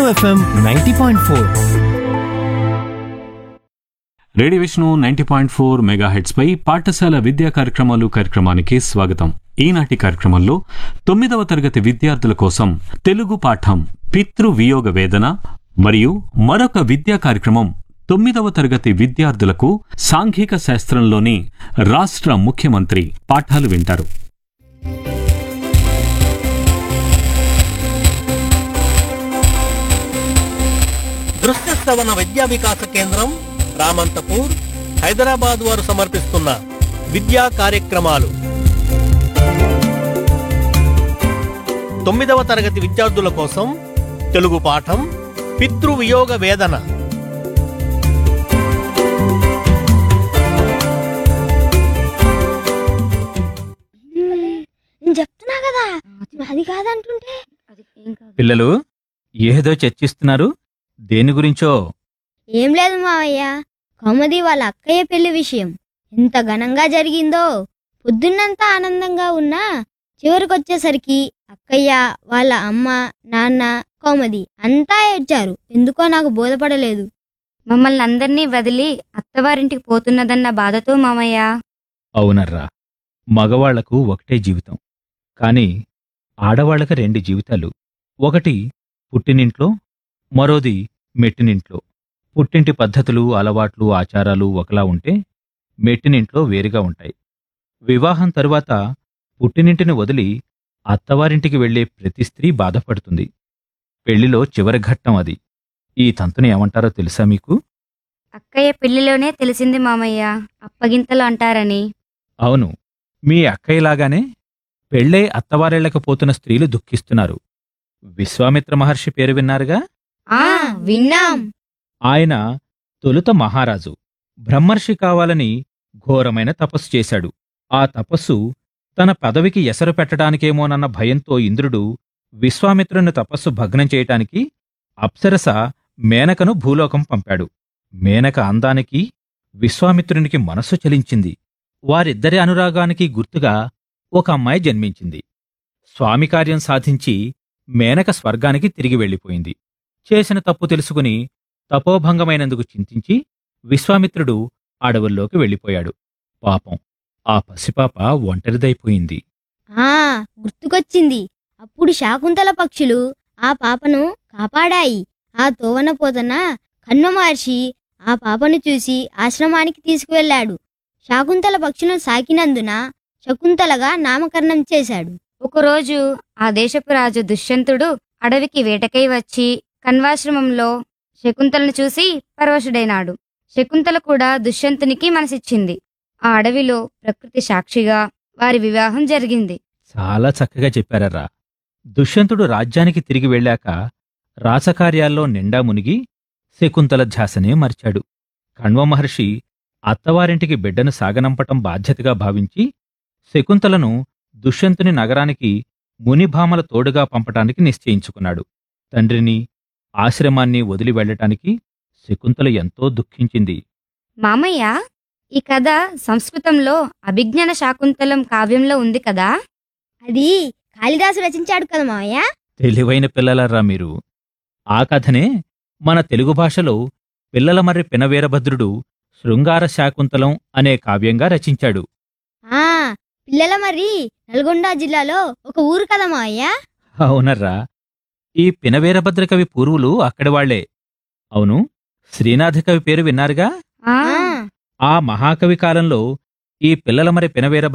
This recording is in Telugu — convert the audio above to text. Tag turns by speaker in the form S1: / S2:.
S1: FM ninety point four
S2: radio Vishnu ninety point four mega heads పై పాఠశాల విద్యా కార్యక్రమాలు కార్యక్రమానికి స్వాగతం ఈనాటి కార్యక్రమంలో తొమ్మిదవ తరగతి విద్యార్థుల కోసం తెలుగు పాఠం పితృ వియోగ వేదన మరియు మరొక విద్యా కార్యక్రమం తొమ్మిదవ తరగతి విద్యార్థులకు సాంఘిక శాస్త్రంలోని రాష్ట్ర ముఖ్యమంత్రి పాఠాలు వింటారు
S3: దృశ్య శ్రవణ విద్యా వికాస కేంద్రం రామంతపూర్ హైదరాబాద్ వారు సమర్పిస్తున్న విద్యా కార్యక్రమాలు తొమ్మిదవ తరగతి విద్యార్థుల కోసం తెలుగు పాఠం పితృవియోగ వేదన
S4: నేను చెప్తున్నా కదా అది కాదంటుంటే
S5: పిల్లలు ఏదో చర్చిస్తున్నారు దేని గురించో
S4: ఏం లేదు మావయ్య కౌమది వాళ్ళ అక్కయ్య పెళ్లి విషయం ఎంత ఘనంగా జరిగిందో పొద్దున్నంతా ఆనందంగా ఉన్నా చివరికొచ్చేసరికి అక్కయ్య వాళ్ళ అమ్మ నాన్న కౌమది అంతా ఏడ్చారు ఎందుకో నాకు బోధపడలేదు
S6: మమ్మల్ని అందర్నీ వదిలి అత్తవారింటికి పోతున్నదన్న బాధతో మామయ్య
S5: అవునర్రా మగవాళ్లకు ఒకటే జీవితం కాని ఆడవాళ్లకు రెండు జీవితాలు ఒకటి పుట్టినింట్లో మరోది మెట్టినింట్లో పుట్టింటి పద్ధతులు అలవాట్లు ఆచారాలు ఒకలా ఉంటే మెట్టినింట్లో వేరుగా ఉంటాయి వివాహం తరువాత పుట్టినింటిని వదిలి అత్తవారింటికి వెళ్లే ప్రతి స్త్రీ బాధపడుతుంది పెళ్లిలో చివరి ఘట్టం అది ఈ తంతుని ఏమంటారో తెలుసా మీకు
S6: అక్కయ్య పెళ్లిలోనే తెలిసింది మామయ్య అప్పగింతలు అంటారని
S5: అవును మీ అక్కయ్యలాగానే పెళ్ళై అత్తవారేళ్లకు పోతున్న స్త్రీలు దుఃఖిస్తున్నారు విశ్వామిత్ర మహర్షి పేరు విన్నారుగా
S4: ఆ విన్నాం
S5: ఆయన తొలుత మహారాజు బ్రహ్మర్షి కావాలని ఘోరమైన తపస్సు చేశాడు ఆ తపస్సు తన పదవికి ఎసరు పెట్టడానికేమోనన్న భయంతో ఇంద్రుడు విశ్వామిత్రుని తపస్సు భగ్నం చేయటానికి అప్సరస మేనకను భూలోకం పంపాడు మేనక అందానికి విశ్వామిత్రునికి మనస్సు చలించింది వారిద్దరి అనురాగానికి గుర్తుగా ఒక అమ్మాయి జన్మించింది స్వామి కార్యం సాధించి మేనక స్వర్గానికి తిరిగి వెళ్ళిపోయింది చేసిన తప్పు తెలుసుకుని తపోభంగమైనందుకు చింతించి విశ్వామిత్రుడు అడవుల్లోకి వెళ్ళిపోయాడు పాపం ఆ పసిపాప ఒంటరిదైపోయింది
S4: ఆ గుర్తుకొచ్చింది అప్పుడు శాకుంతల పక్షులు ఆ పాపను కాపాడాయి ఆ తోవన పోతన కన్వ మహర్షి ఆ పాపను చూసి ఆశ్రమానికి తీసుకువెళ్ళాడు శాకుంతల పక్షులను సాకినందున శకుంతలగా నామకరణం చేశాడు
S6: ఒకరోజు ఆ దేశపు రాజు దుష్యంతుడు అడవికి వేటకై వచ్చి కన్వాశ్రమంలో శకుంతలను చూసి పరవశుడైనాడు శకుంతల కూడా దుష్యంతునికి మనసిచ్చింది ఆ అడవిలో ప్రకృతి సాక్షిగా వారి వివాహం జరిగింది
S5: చాలా చక్కగా చెప్పారర్రా దుష్యంతుడు రాజ్యానికి తిరిగి వెళ్ళాక రాసకార్యాల్లో నిండా మునిగి శకుంతల ధ్యాసనే మర్చాడు కణ్వ మహర్షి అత్తవారింటికి బిడ్డను సాగనంపటం బాధ్యతగా భావించి శకుంతలను దుష్యంతుని నగరానికి మునిభామల తోడుగా పంపటానికి నిశ్చయించుకున్నాడు తండ్రిని ఆశ్రమాన్ని వదిలి వెళ్ళటానికి శకుంతల ఎంతో దుఃఖించింది
S6: మామయ్య ఈ కథ సంస్కృతంలో అభిజ్ఞాన శాకుంతలం కావ్యంలో ఉంది కదా
S4: అది కాళిదాసు రచించాడు కదా మావయ్య
S5: తెలివైన పిల్లలరా మీరు ఆ కథనే మన తెలుగు భాషలో పిల్లలమర్రి పినవీరభద్రుడు శృంగార శాకుంతలం అనే కావ్యంగా రచించాడు
S4: ఆ పిల్లల మరి నల్గొండ జిల్లాలో ఒక ఊరు కదా మావయ్య
S5: అవునర్రా ఈ పినవీరభద్ర కవి పూర్వులు అక్కడి వాళ్లే అవును శ్రీనాథ కవి పేరు విన్నారుగా
S6: ఆ
S4: ఆ
S5: ఆ మహాకవి కాలంలో ఈ పిల్లలమరి పినవీర